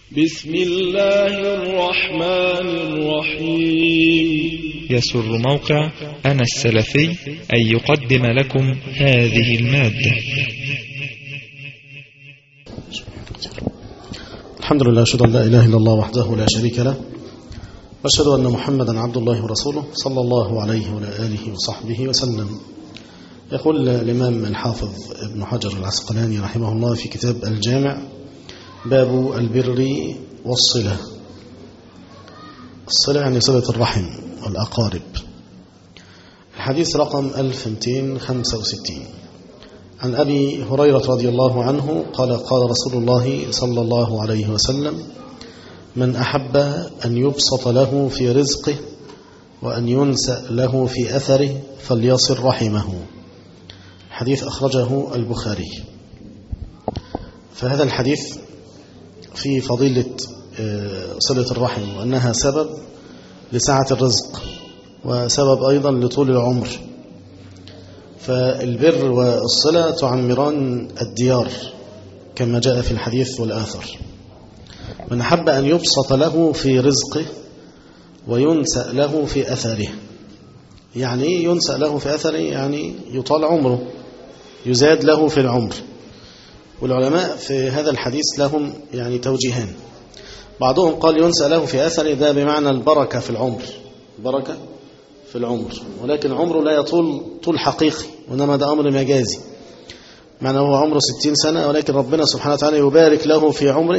بسم الله الرحمن الرحيم يسر موقع أنا السلفي أن يقدم لكم هذه المادة الحمد لله أشهد أن لا إله إلا الله وحده لا شريك له وأشهد أن محمدا عبد الله ورسوله صلى الله عليه وعلى آله وصحبه وسلم يقول الإمام الحافظ ابن حجر العسقلاني رحمه الله في كتاب الجامع باب البر والصلة الصلة يعني صلة الرحم والأقارب الحديث رقم 1265 عن أبي هريرة رضي الله عنه قال قال رسول الله صلى الله عليه وسلم من أحب أن يبسط له في رزقه وأن ينسأ له في أثره فليصل رحمه حديث أخرجه البخاري فهذا الحديث في فضيلة صلة الرحم وأنها سبب لسعة الرزق وسبب أيضا لطول العمر فالبر والصلة تعمران الديار كما جاء في الحديث والآثر من أحب أن يبسط له في رزقه وينسأ له في أثره يعني ينسأ له في أثره يعني يطال عمره يزاد له في العمر والعلماء في هذا الحديث لهم يعني توجيهان بعضهم قال ينسى له في أثره ده بمعنى البركة في العمر بركة في العمر ولكن عمره لا يطول طول حقيقي وإنما ده أمر مجازي معنى هو عمره ستين سنة ولكن ربنا سبحانه وتعالى يبارك له في عمره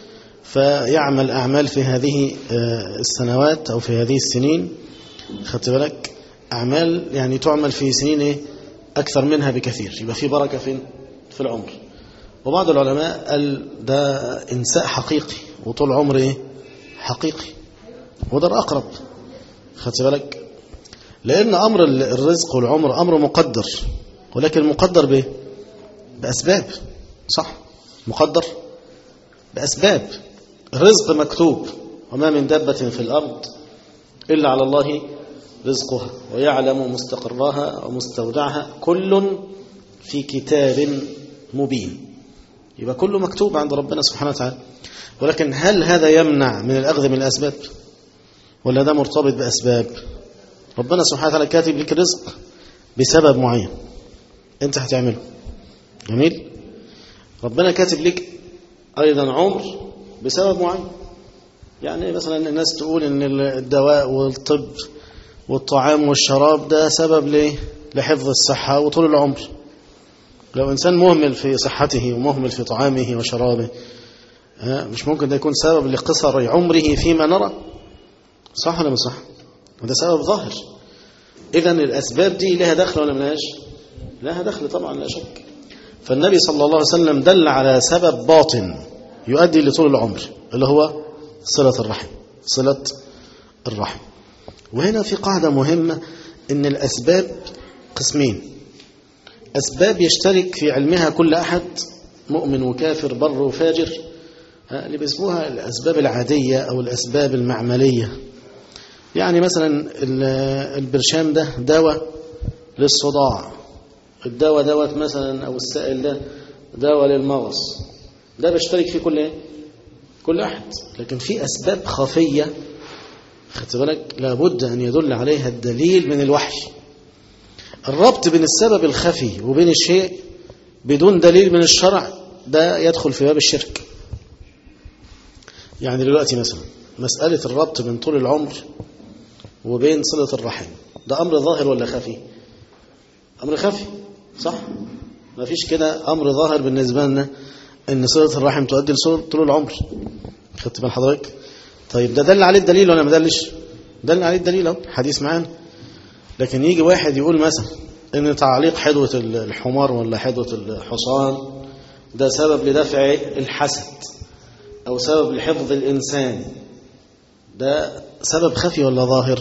فيعمل أعمال في هذه السنوات أو في هذه السنين خدت بالك أعمال يعني تعمل في سنين إيه؟ أكثر منها بكثير يبقى في بركة فين في العمر وبعض العلماء قال ده إنساء حقيقي وطول عمر إيه؟ حقيقي وده الأقرب خدت بالك لأن أمر الرزق والعمر أمر مقدر ولكن مقدر به بأسباب صح مقدر بأسباب الرزق مكتوب وما من دابة في الأرض إلا على الله رزقها ويعلم مستقرها ومستودعها كل في كتاب مبين يبقى كله مكتوب عند ربنا سبحانه وتعالى ولكن هل هذا يمنع من الأخذ من الأسباب ولا ده مرتبط بأسباب ربنا سبحانه وتعالى كاتب لك رزق بسبب معين انت هتعمله جميل ربنا كاتب لك أيضا عمر بسبب معين يعني مثلا الناس تقول ان الدواء والطب والطعام والشراب ده سبب ليه لحفظ الصحة وطول العمر لو إنسان مهمل في صحته ومهمل في طعامه وشرابه مش ممكن ده يكون سبب لقصر عمره فيما نرى صح ولا مش صح وده سبب ظاهر إذا الأسباب دي لها دخل ولا ملهاش لها دخل طبعا لا شك فالنبي صلى الله عليه وسلم دل على سبب باطن يؤدي لطول العمر اللي هو صلة الرحم صلة الرحم وهنا في قاعدة مهمة ان الأسباب قسمين أسباب يشترك في علمها كل أحد مؤمن وكافر بر وفاجر اللي بيسموها الأسباب العادية أو الأسباب المعملية يعني مثلا البرشام ده دواء للصداع الدواء دوت مثلا أو السائل ده دواء للمغص ده بيشترك فيه كل ايه كل أحد لكن في أسباب خفية خدت بالك لابد أن يدل عليها الدليل من الوحي الربط بين السبب الخفي وبين الشيء بدون دليل من الشرع ده يدخل في باب الشرك يعني دلوقتي مثلا مسألة الربط بين طول العمر وبين صلة الرحم ده أمر ظاهر ولا خفي أمر خفي صح ما فيش كده أمر ظاهر بالنسبة لنا أن صلة الرحم تؤدي لطول العمر خدت بال حضرتك طيب ده دل عليه الدليل ولا ما دلش دل عليه الدليل اهو حديث معانا لكن يجي واحد يقول مثلا ان تعليق حدوة الحمار ولا حدوة الحصان ده سبب لدفع الحسد او سبب لحفظ الانسان ده سبب خفي ولا ظاهر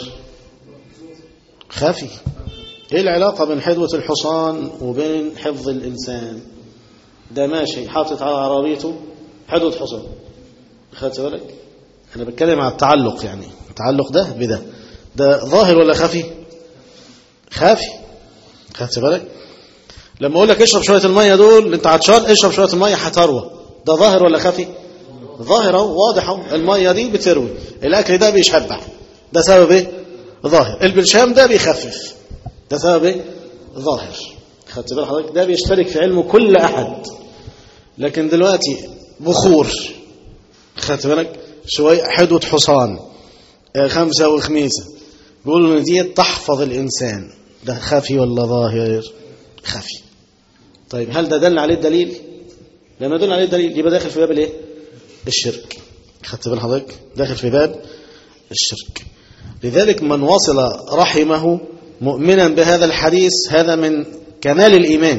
خفي ايه العلاقة بين حدوة الحصان وبين حفظ الانسان ده ماشي حاطط على عربيته حدوة حصان خدت بالك أنا بتكلم على التعلق يعني التعلق ده بده ده ظاهر ولا خفي خافي خدت بالك لما اقول لك اشرب شويه الميه دول انت عطشان اشرب شويه الميه هتروى ده ظاهر ولا خفي ظاهر اهو واضح اهو الميه دي بتروي الاكل ده بيشبع ده سبب ايه ظاهر البرشام ده بيخفف ده سبب ايه ظاهر خدت بال حضرتك ده بيشترك في علمه كل احد لكن دلوقتي بخور خدت بالك شويه حدوة حصان آه، خمسة وخميسة بيقولوا ان دي تحفظ الانسان ده خفي ولا ظاهر خفي طيب هل ده دل عليه الدليل لما يدل عليه الدليل يبقى داخل في باب الايه الشرك خدت بال حضرتك داخل في باب الشرك لذلك من وصل رحمه مؤمنا بهذا الحديث هذا من كمال الإيمان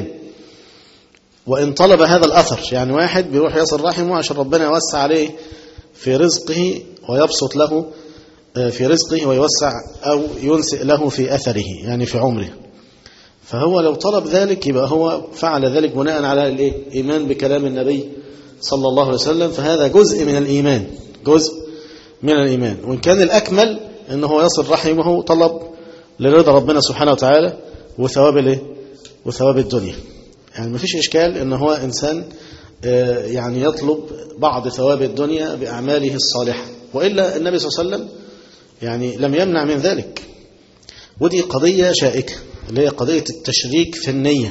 وإن طلب هذا الأثر يعني واحد بيروح يصل رحمه عشان ربنا يوسع عليه في رزقه ويبسط له آه، في رزقه ويوسع أو ينسئ له في أثره يعني في عمره فهو لو طلب ذلك يبقى هو فعل ذلك بناء على الايه ايمان بكلام النبي صلى الله عليه وسلم فهذا جزء من الايمان جزء من الايمان وان كان الاكمل ان هو يصل رحمه طلب لرضا ربنا سبحانه وتعالى وثواب الايه وثواب الدنيا يعني ما فيش اشكال ان هو انسان آه، يعني يطلب بعض ثواب الدنيا باعماله الصالحه والا النبي صلى الله عليه وسلم يعني لم يمنع من ذلك ودي قضية شائكة اللي هي قضية التشريك في النية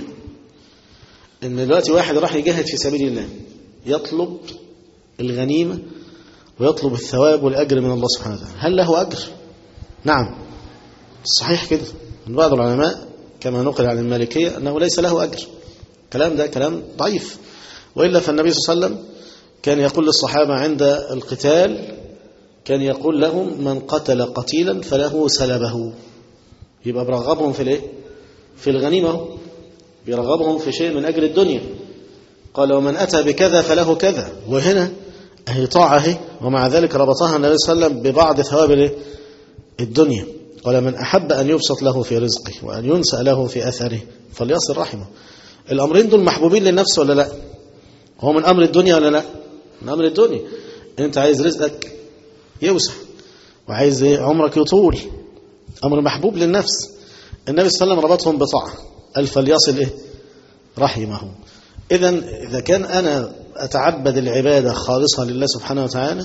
ان دلوقتي واحد راح يجاهد في سبيل الله يطلب الغنيمة ويطلب الثواب والأجر من الله سبحانه وتعالى هل له أجر؟ نعم صحيح كده من بعض العلماء كما نقل عن المالكية أنه ليس له أجر كلام ده كلام ضعيف وإلا فالنبي صلى الله عليه وسلم كان يقول للصحابة عند القتال كان يقول لهم من قتل قتيلا فله سلبه يبقى برغبهم في الايه في الغنيمة بيرغبهم في شيء من أجل الدنيا قال ومن أتى بكذا فله كذا وهنا هي طاعة اهي ومع ذلك ربطها النبي صلى الله عليه وسلم ببعض ثواب الايه؟ الدنيا قال من أحب أن يبسط له في رزقه وأن ينسأ له في أثره فليصل رحمه الأمرين دول محبوبين للنفس ولا لا هو من أمر الدنيا ولا لا من أمر الدنيا أنت عايز رزقك يوسع وعايز إيه؟ عمرك يطول أمر محبوب للنفس النبي صلى الله عليه وسلم ربطهم بطاعة قال فليصل إيه رحمه إذا إذا كان أنا أتعبد العبادة خالصة لله سبحانه وتعالى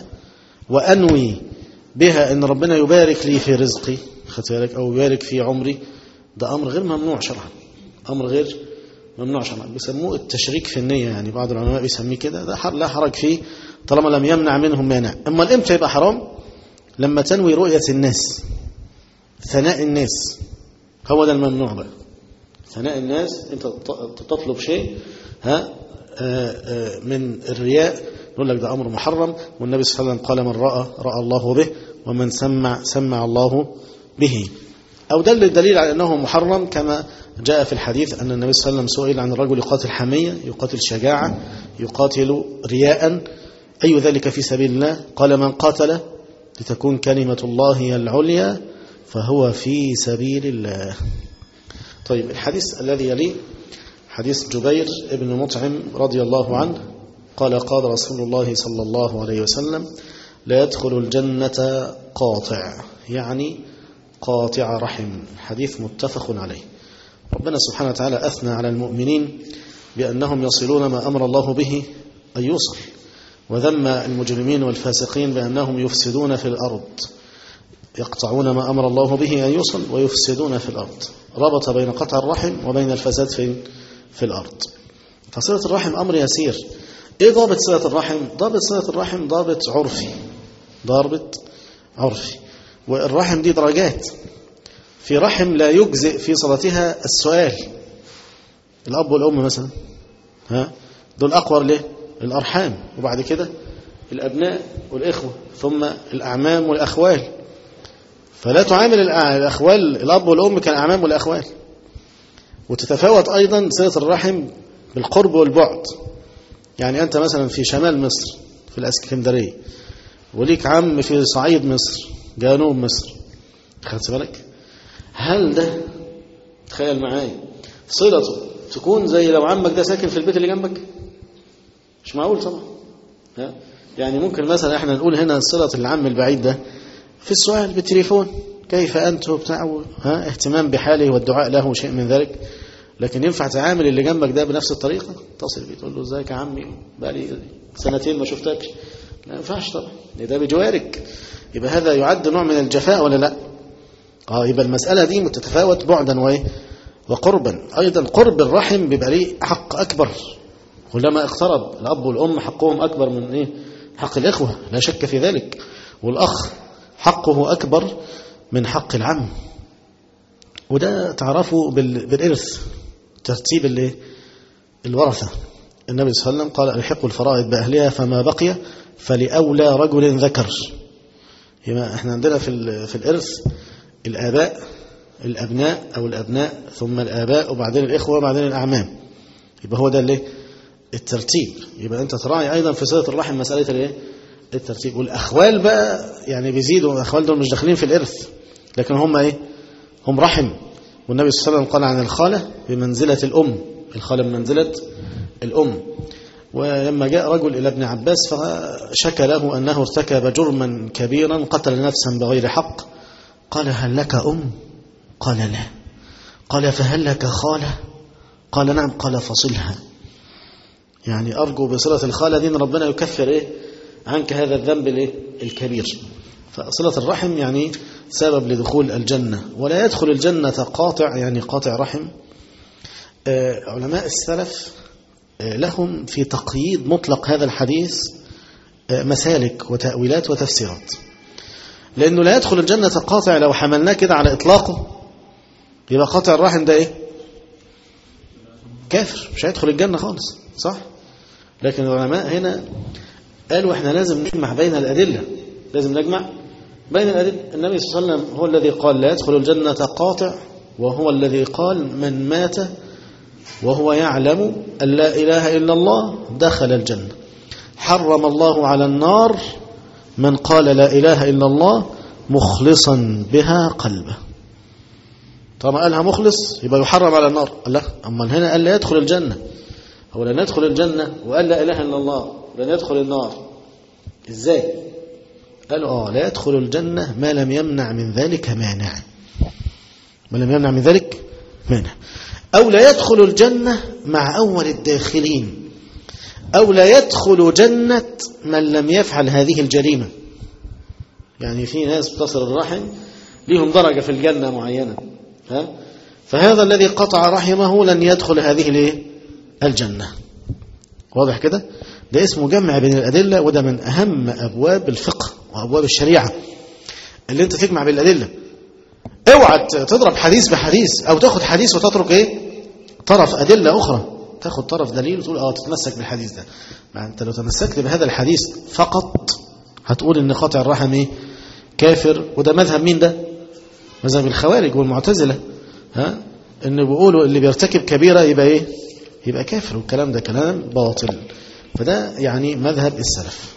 وأنوي بها أن ربنا يبارك لي في رزقي خدت بالك أو يبارك في عمري ده أمر غير ممنوع شرعا أمر غير ممنوع شرعا بيسموه التشريك في النية يعني بعض العلماء بيسميه كده ده لا حرج فيه طالما لم يمنع منهم مانع أما الإمتى يبقى حرام لما تنوي رؤية الناس ثناء الناس هو ده الممنوع بقى ثناء الناس انت تطلب شيء ها آآ آآ من الرياء نقول لك ده امر محرم والنبي صلى الله عليه وسلم قال من راى راى الله به ومن سمع سمع الله به او دل الدليل على انه محرم كما جاء في الحديث ان النبي صلى الله عليه وسلم سئل عن الرجل يقاتل حميه يقاتل شجاعه يقاتل رياء اي ذلك في سبيل الله قال من قاتل لتكون كلمه الله هي العليا فهو في سبيل الله طيب الحديث الذي يليه حديث جبير ابن مطعم رضي الله عنه قال قال رسول الله صلى الله عليه وسلم لا يدخل الجنة قاطع يعني قاطع رحم حديث متفق عليه ربنا سبحانه وتعالى أثنى على المؤمنين بأنهم يصلون ما أمر الله به أن يوصل وذم المجرمين والفاسقين بأنهم يفسدون في الأرض يقطعون ما أمر الله به أن يوصل ويفسدون في الأرض ربط بين قطع الرحم وبين الفساد في في الأرض فصلة الرحم أمر يسير إيه ضابط صلة الرحم ضابط صلة الرحم ضابط عرفي ضابط عرفي والرحم دي درجات في رحم لا يجزئ في صلتها السؤال الأب والأم مثلا ها دول أقوى ليه الأرحام وبعد كده الأبناء والإخوة ثم الأعمام والأخوال فلا تعامل الأخوال الأب والأم كالأعمام والأخوال وتتفاوت أيضا صلة الرحم بالقرب والبعد يعني أنت مثلا في شمال مصر في الأسكندرية وليك عم في صعيد مصر جنوب مصر خدت بالك هل ده تخيل معايا صلته تكون زي لو عمك ده ساكن في البيت اللي جنبك مش معقول طبعا ها؟ يعني ممكن مثلا احنا نقول هنا صلة العم البعيد ده في السؤال بالتليفون كيف أنت وبتاع ها اهتمام بحاله والدعاء له شيء من ذلك لكن ينفع تعامل اللي جنبك ده بنفس الطريقة تصل بيه تقول له ازيك يا عمي بقالي سنتين ما شفتكش لا ينفعش طبعا ده بجوارك يبقى هذا يعد نوع من الجفاء ولا لا اه يبقى المسألة دي متتفاوت بعدا وايه وقربا ايضا قرب الرحم بيبقى ليه حق اكبر كلما اقترب الاب والام حقهم اكبر من ايه حق الاخوه لا شك في ذلك والاخ حقه اكبر من حق العم وده تعرفه بال- بالارث ترتيب الايه الورثه النبي صلى الله عليه وسلم قال الحقوا الفرائض باهلها فما بقي فلاولى رجل ذكر يبقى احنا عندنا في ال- في الارث الاباء الابناء او الابناء ثم الاباء وبعدين الاخوه وبعدين الاعمام يبقى هو ده اللي الترتيب يبقى انت تراعي ايضا في صله الرحم مساله الايه الترتيب والاخوال بقى يعني بيزيدوا الاخوال دول مش داخلين في الارث لكن هم ايه هم رحم والنبي صلى الله عليه وسلم قال عن الخاله بمنزله الام الخاله بمنزله الام ولما جاء رجل إلى ابن عباس فشكى له أنه ارتكب جرما كبيرا قتل نفسا بغير حق قال هل لك أم قال لا قال فهل لك خالة قال نعم قال فصلها يعني أرجو بصلة الخالة دين ربنا يكفر إيه عنك هذا الذنب الإيه الكبير فصلة الرحم يعني سبب لدخول الجنة ولا يدخل الجنة قاطع يعني قاطع رحم آه، علماء السلف آه، لهم في تقييد مطلق هذا الحديث آه، مسالك وتأويلات وتفسيرات لأنه لا يدخل الجنة قاطع لو حملناه كده على إطلاقه يبقى قاطع الرحم ده إيه كافر مش هيدخل الجنة خالص صح لكن العلماء هنا قالوا احنا لازم نجمع بين الأدلة لازم نجمع بين الأدلة النبي صلى الله عليه وسلم هو الذي قال لا يدخل الجنة قاطع وهو الذي قال من مات وهو يعلم أن لا إله إلا الله دخل الجنة حرم الله على النار من قال لا إله إلا الله مخلصا بها قلبه طالما قالها مخلص يبقى يحرم على النار قال لا أما هنا قال لا يدخل الجنة هو لن يدخل الجنة وقال لا إله إلا الله لن يدخل النار إزاي قالوا آه لا يدخل الجنة ما لم يمنع من ذلك مانع ما لم يمنع من ذلك مانع أو لا يدخل الجنة مع أول الداخلين أو لا يدخل جنة من لم يفعل هذه الجريمة يعني في ناس بتصل الرحم ليهم درجة في الجنة معينة ها؟ فهذا الذي قطع رحمه لن يدخل هذه الايه؟ الجنة واضح كده ده اسمه جمع بين الأدلة وده من أهم أبواب الفقه وأبواب الشريعة اللي انت تجمع بين الأدلة اوعى تضرب حديث بحديث أو تاخد حديث وتترك ايه طرف أدلة أخرى تاخد طرف دليل وتقول اه تتمسك بالحديث ده ما انت لو تمسكت بهذا الحديث فقط هتقول ان قاطع الرحم ايه كافر وده مذهب مين ده مذهب الخوارج والمعتزلة ها ان بيقولوا اللي بيرتكب كبيرة يبقى ايه يبقى كافر والكلام ده كلام باطل فده يعني مذهب السلف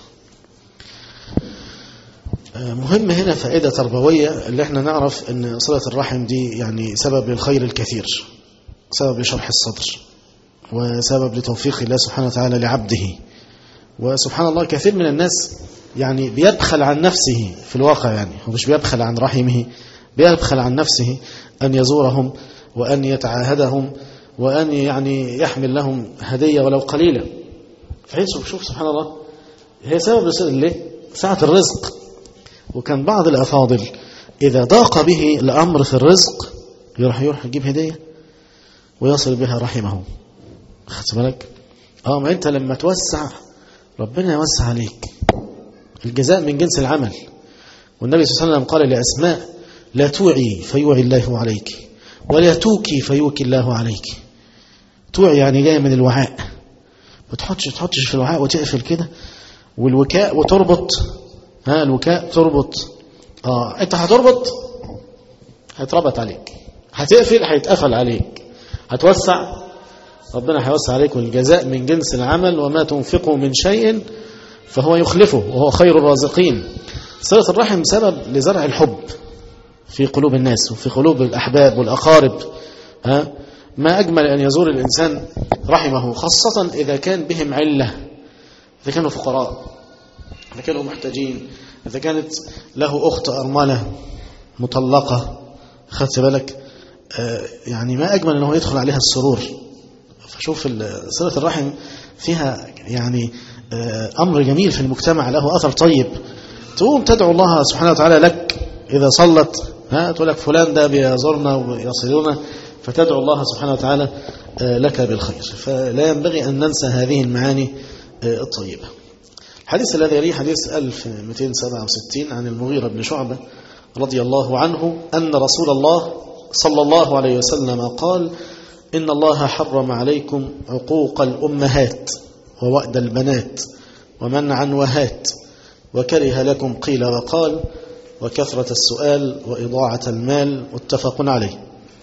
مهم هنا فائدة تربوية اللي احنا نعرف ان صلة الرحم دي يعني سبب للخير الكثير سبب لشرح الصدر وسبب لتوفيق الله سبحانه وتعالى لعبده وسبحان الله كثير من الناس يعني بيبخل عن نفسه في الواقع يعني هو مش بيبخل عن رحمه بيبخل عن نفسه أن يزورهم وأن يتعاهدهم وأن يعني يحمل لهم هدية ولو قليلة فحين شوف سبحان الله هي سبب ليه سعة الرزق وكان بعض الأفاضل إذا ضاق به الأمر في الرزق يروح يروح يجيب هدية ويصل بها رحمه خدت بالك اه ما انت لما توسع ربنا يوسع عليك الجزاء من جنس العمل والنبي صلى الله عليه وسلم قال لأسماء لا توعي فيوعي الله عليك ولا توكي فيوكي الله عليك توعي يعني جايه من الوعاء ما تحطش تحطش في الوعاء وتقفل كده والوكاء وتربط ها الوكاء تربط اه انت هتربط هيتربط عليك هتقفل هيتقفل عليك هتوسع ربنا هيوسع عليك والجزاء من جنس العمل وما تنفقوا من شيء فهو يخلفه وهو خير الرازقين صلة الرحم سبب لزرع الحب في قلوب الناس وفي قلوب الأحباب والأقارب ها ما أجمل أن يزور الإنسان رحمه خاصة إذا كان بهم علة إذا كانوا فقراء إذا كانوا محتاجين إذا كانت له أخت أرملة مطلقة خدت بالك آه يعني ما أجمل أنه يدخل عليها السرور فشوف صلة الرحم فيها يعني أمر جميل في المجتمع له أثر طيب تقوم تدعو الله سبحانه وتعالى لك إذا صلت ها تقول لك فلان ده بيزورنا ويصلنا فتدعو الله سبحانه وتعالى لك بالخير فلا ينبغي أن ننسى هذه المعاني الطيبة الحديث الذي يليه حديث 1267 عن المغيرة بن شعبة رضي الله عنه أن رسول الله صلى الله عليه وسلم قال إن الله حرم عليكم عقوق الأمهات ووأد البنات ومنعا وهات وكره لكم قيل وقال وكثرة السؤال وإضاعة المال متفق عليه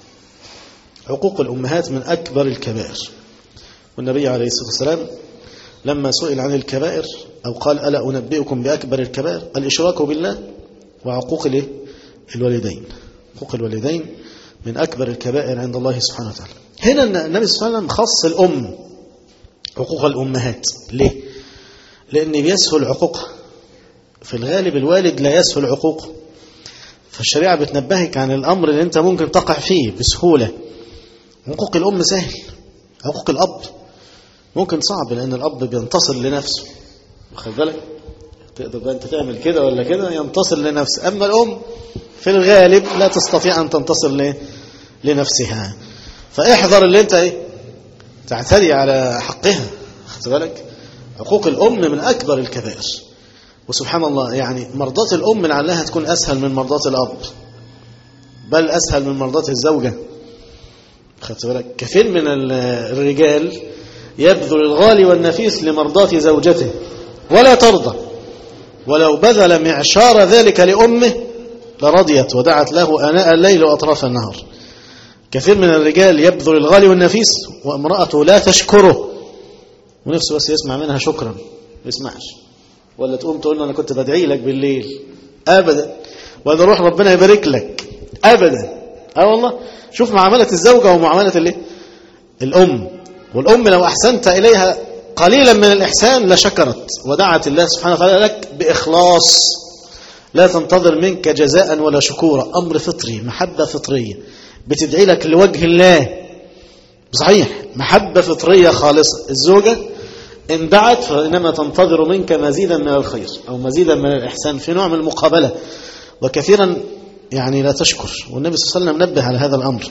عقوق الأمهات من أكبر الكبائر والنبي عليه الصلاة والسلام لما سئل عن الكبائر أو قال ألا أنبئكم بأكبر الكبائر الإشراك بالله وعقوق الوالدين عقوق الوالدين من أكبر الكبائر عند الله سبحانه وتعالى هنا النبي صلى الله عليه وسلم خص الأم عقوق الأمهات ليه؟ لأن بيسهل عقوقها في الغالب الوالد لا يسهل عقوقه فالشريعة بتنبهك عن الأمر اللي أنت ممكن تقع فيه بسهولة عقوق الأم سهل عقوق الأب ممكن صعب لأن الأب بينتصر لنفسه واخد بالك تقدر بقى أنت تعمل كده ولا كده ينتصر لنفسه أما الأم في الغالب لا تستطيع أن تنتصر لنفسها فاحذر اللي أنت إيه تعتدي على حقها خد بالك عقوق الأم من أكبر الكبائر وسبحان الله يعني مرضاة الأم لعلها تكون أسهل من مرضاة الأب بل أسهل من مرضاة الزوجة خدت بالك كثير من الرجال يبذل الغالي والنفيس لمرضاة زوجته ولا ترضى ولو بذل معشار ذلك لأمه لرضيت ودعت له أناء الليل وأطراف النهار كثير من الرجال يبذل الغالي والنفيس وامرأته لا تشكره ونفسه بس يسمع منها شكرا ما يسمعش ولا تقوم تقول له أنا كنت بدعي لك بالليل أبدا وإذا روح ربنا يبارك لك أبدا أه والله شوف معاملة الزوجة ومعاملة الايه الأم والأم لو أحسنت إليها قليلا من الإحسان لشكرت ودعت الله سبحانه وتعالى لك بإخلاص لا تنتظر منك جزاء ولا شكورا أمر فطري محبة فطرية بتدعي لك لوجه الله صحيح محبة فطرية خالصة الزوجة إن دعت فإنما تنتظر منك مزيدا من الخير أو مزيدا من الإحسان في نوع من المقابلة وكثيرا يعني لا تشكر والنبي صلى الله عليه وسلم نبه على هذا الأمر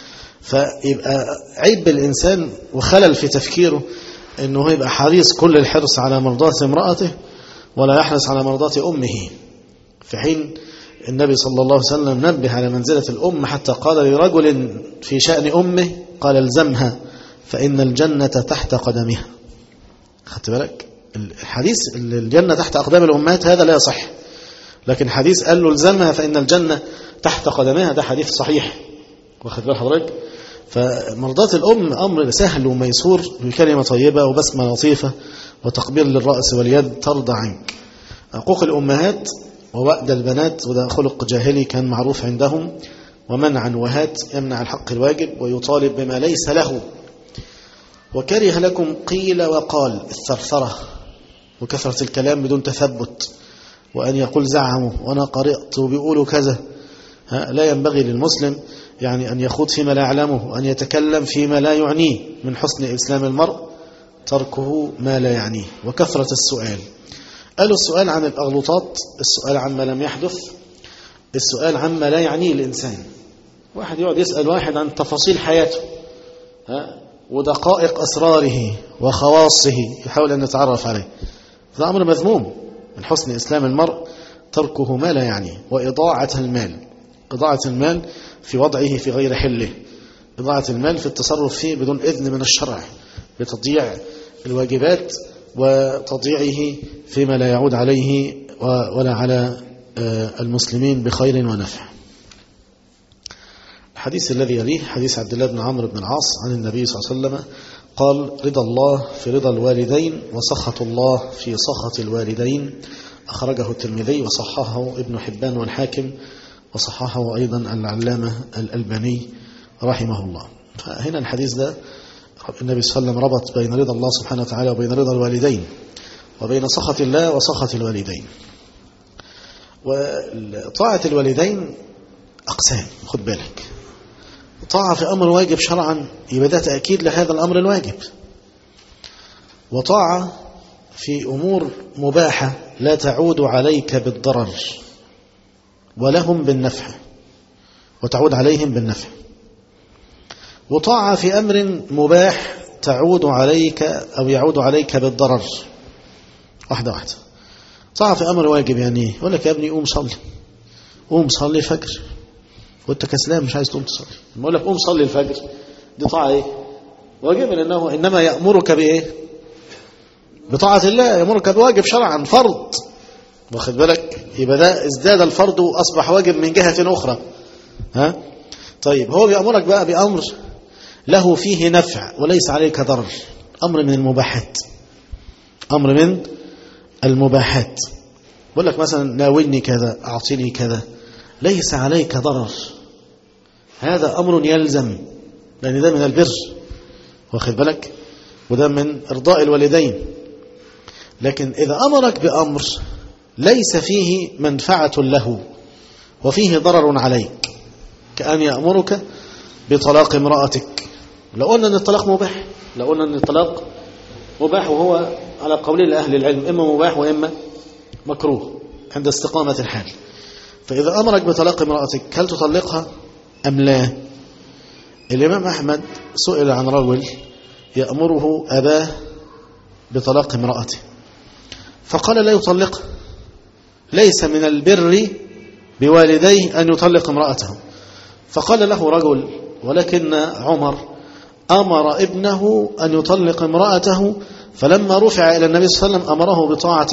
فيبقى عيب الإنسان وخلل في تفكيره أنه يبقى حريص كل الحرص على مرضاة امرأته ولا يحرص على مرضاة أمه في حين النبي صلى الله عليه وسلم نبه على منزلة الأم حتى قال لرجل في شأن أمه قال الزمها فإن الجنة تحت قدمها خدت بالك الحديث الجنة تحت أقدام الأمهات هذا لا يصح لكن حديث قال له الزمها فإن الجنة تحت قدمها ده حديث صحيح واخد بال حضرتك فمرضاة الأم أمر سهل وميسور بكلمة طيبة وبسمة لطيفة وتقبيل للرأس واليد ترضى عنك حقوق الأمهات ووأد البنات وده خلق جاهلي كان معروف عندهم ومنعا وهات يمنع الحق الواجب ويطالب بما ليس له وكره لكم قيل وقال الثرثرة وكثرة الكلام بدون تثبت وأن يقول زعمه وأنا قرأت وبيقولوا كذا لا ينبغي للمسلم يعني أن يخوض فيما لا يعلمه وأن يتكلم فيما لا يعنيه من حسن إسلام المرء تركه ما لا يعنيه وكثرة السؤال قالوا السؤال عن الأغلطات السؤال عما لم يحدث السؤال عما لا يعنيه الإنسان واحد يقعد يسأل واحد عن تفاصيل حياته ها ودقائق أسراره وخواصه يحاول أن يتعرف عليه هذا أمر مذموم من حسن إسلام المرء تركه ما لا يعنيه وإضاعة المال إضاعة المال في وضعه في غير حله إضاعة المال في التصرف فيه بدون إذن من الشرع بتضييع الواجبات وتضييعه فيما لا يعود عليه ولا على المسلمين بخير ونفع الحديث الذي يليه حديث عبد الله بن عمرو بن العاص عن النبي صلى الله عليه وسلم قال رضا الله في رضا الوالدين وسخط الله في سخط الوالدين أخرجه الترمذي وصححه ابن حبان والحاكم وصححه أيضا العلامة الألباني رحمه الله فهنا الحديث ده النبي صلى الله عليه وسلم ربط بين رضا الله سبحانه وتعالى وبين رضا الوالدين وبين سخط الله وسخط الوالدين وطاعة الوالدين أقسام خد بالك طاعة في أمر واجب شرعا يبقى ده تأكيد لهذا الأمر الواجب وطاعة في أمور مباحة لا تعود عليك بالضرر ولهم بالنفع وتعود عليهم بالنفع وطاعة في أمر مباح تعود عليك أو يعود عليك بالضرر واحدة واحدة طاعة في أمر واجب يعني يقول لك يا ابني قوم صلي قوم صلي الفجر وانت كسلان مش عايز تقوم تصلي يقول لك قوم صلي الفجر دي طاعة ايه واجب لأنه إنما يأمرك بإيه بطاعة الله يأمرك بواجب شرعا فرض واخد بالك يبقى ده ازداد الفرض وأصبح واجب من جهة أخرى ها طيب هو بيأمرك بقى بأمر له فيه نفع وليس عليك ضرر أمر من المباحات أمر من المباحات بقول لك مثلا ناولني كذا أعطيني كذا ليس عليك ضرر هذا أمر يلزم لأن ده من البر واخد بالك وده من إرضاء الوالدين لكن إذا أمرك بأمر ليس فيه منفعة له وفيه ضرر عليك كأن يأمرك بطلاق امرأتك لو قلنا أن الطلاق مباح لو قلنا أن الطلاق مباح وهو على قولين لأهل العلم إما مباح وإما مكروه عند استقامة الحال فإذا أمرك بطلاق امرأتك هل تطلقها أم لا الإمام أحمد سئل عن رجل يأمره أباه بطلاق امرأته فقال لا يطلقها ليس من البر بوالديه أن يطلق امرأته فقال له رجل ولكن عمر أمر ابنه أن يطلق امرأته فلما رفع إلى النبي صلى الله عليه وسلم أمره بطاعة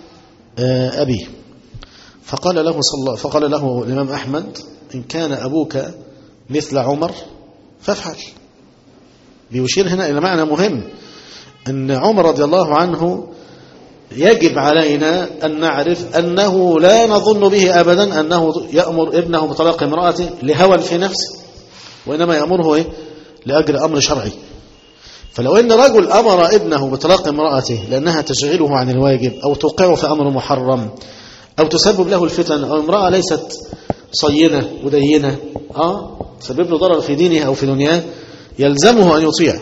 أبيه فقال له صلى فقال له الإمام أحمد إن كان أبوك مثل عمر فافعل بيشير هنا إلى معنى مهم أن عمر رضي الله عنه يجب علينا أن نعرف أنه لا نظن به أبدا أنه يأمر ابنه بطلاق امرأته لهوى في نفسه وإنما يأمره إيه؟ لأجل أمر شرعي فلو أن رجل أمر ابنه بطلاق امرأته لأنها تشغله عن الواجب أو توقعه في أمر محرم أو تسبب له الفتن أو امرأة ليست صينة ودينة آه تسبب له ضرر في دينه أو في دنياه يلزمه أن يطيع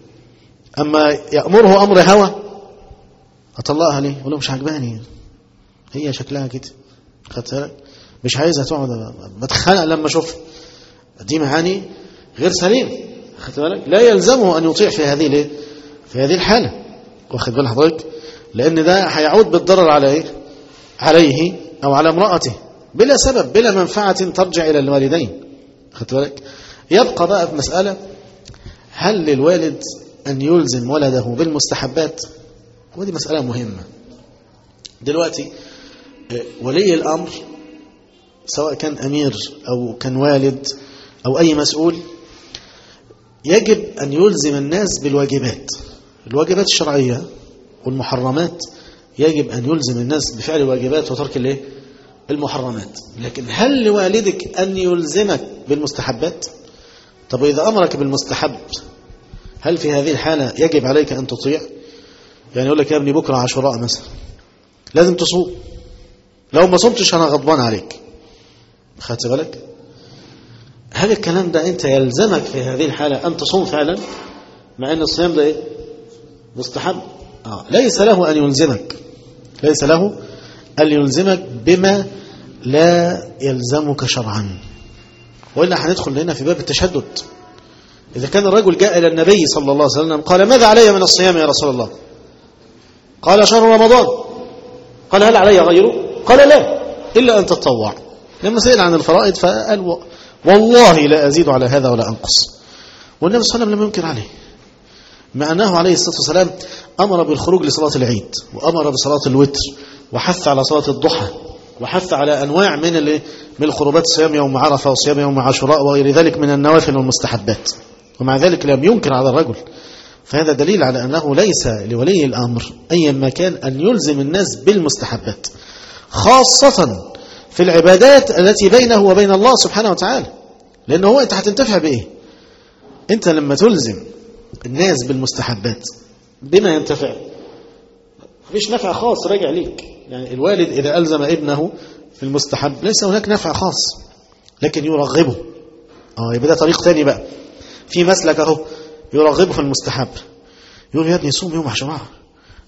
أما يأمره أمر هوى أطلقها ليه يقول له مش عجباني هي شكلها كده خدت مش عايزها تقعد بتخانق لما اشوفها دي معاني غير سليم خدت بالك لا يلزمه أن يطيع في هذه الايه في هذه الحالة واخد بال حضرتك لأن ده هيعود بالضرر على ايه عليه أو على امرأته بلا سبب بلا منفعة ترجع إلى الوالدين خدت بالك يبقى بقى في مسألة هل للوالد أن يلزم ولده بالمستحبات ودي مسألة مهمة دلوقتي ولي الأمر سواء كان أمير أو كان والد أو أي مسؤول يجب أن يلزم الناس بالواجبات الواجبات الشرعية والمحرمات يجب أن يلزم الناس بفعل الواجبات وترك الايه المحرمات لكن هل لوالدك أن يلزمك بالمستحبات طب وإذا أمرك بالمستحب هل في هذه الحالة يجب عليك أن تطيع يعني يقول لك يا ابني بكرة عاشوراء مثلا لازم تصوم لو ما صمتش أنا غضبان عليك خدت بالك هل الكلام ده أنت يلزمك في هذه الحالة أن تصوم فعلا مع أن الصيام ده إيه مستحب آه. ليس له أن يلزمك ليس له أن يلزمك بما لا يلزمك شرعا وإلا هندخل هنا في باب التشدد إذا كان الرجل جاء إلى النبي صلى الله عليه وسلم قال ماذا علي من الصيام يا رسول الله قال شهر رمضان قال هل علي غيره قال لا إلا أن تتطوع لما سئل عن الفرائض فقال والله لا أزيد على هذا ولا أنقص والنبي صلى الله عليه وسلم لم ينكر عليه مع أنه عليه الصلاة والسلام أمر بالخروج لصلاة العيد وأمر بصلاة الوتر وحث على صلاة الضحى وحث على أنواع من من الخروبات صيام يوم عرفة وصيام يوم عاشوراء وغير ذلك من النوافل والمستحبات ومع ذلك لم ينكر على الرجل فهذا دليل على أنه ليس لولي الأمر أيا ما كان أن يلزم الناس بالمستحبات خاصة في العبادات التي بينه وبين الله سبحانه وتعالى لأنه هو أنت هتنتفع بإيه أنت لما تلزم الناس بالمستحبات بما ينتفع مفيش نفع خاص راجع ليك يعني الوالد إذا ألزم ابنه في المستحب ليس هناك نفع خاص لكن يرغبه اه يبقى ده طريق تاني بقى في مسلك اهو يرغبه في المستحب يقول يا ابني صوم يوم عاشوراء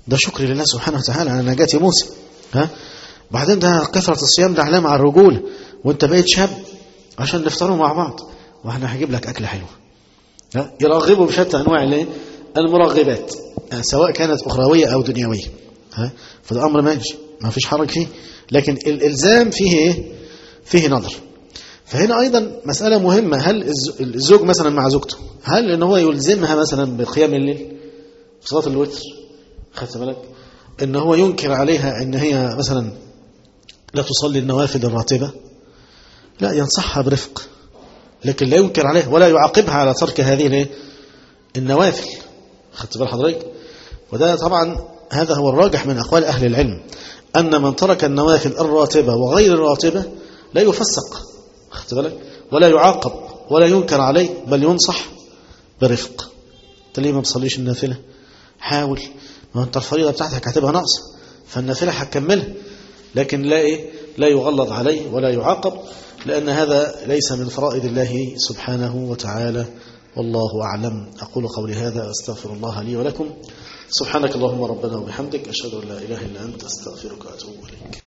ده شكر لله سبحانه وتعالى على نجاة موسى ها بعدين ده كثرة الصيام ده علامة على الرجولة وانت بقيت شاب عشان نفطروا مع بعض واحنا هجيب لك أكل حلو ها يرغبوا بشتى أنواع الايه المرغبات يعني سواء كانت أخروية أو دنيوية ها فده أمر ماشي ما فيش حرج فيه لكن الإلزام فيه إيه فيه نظر فهنا أيضا مسألة مهمة هل الز- الزوج مثلا مع زوجته هل إن هو يلزمها مثلا بقيام الليل في صلاة الوتر خدت بالك إن هو ينكر عليها إن هي مثلا لا تصلي النوافل الراتبة لا ينصحها برفق لكن لا ينكر عليها ولا يعاقبها على ترك هذه الايه؟ النوافل خدت بال حضرتك وده طبعا هذا هو الراجح من أقوال أهل العلم أن من ترك النوافل الراتبة وغير الراتبة لا يفسق خدت بالك ولا يعاقب ولا ينكر عليه بل ينصح برفق انت ليه ما بتصليش النافلة حاول ما انت الفريضة بتاعتك هتبقى ناقصة فالنافلة هتكملها لكن لا إيه لا يغلظ عليه ولا يعاقب لأن هذا ليس من فرائض الله سبحانه وتعالى والله أعلم أقول قولي هذا أستغفر الله لي ولكم سبحانك اللهم ربنا وبحمدك أشهد أن لا إله إلا أنت أستغفرك وأتوب إليك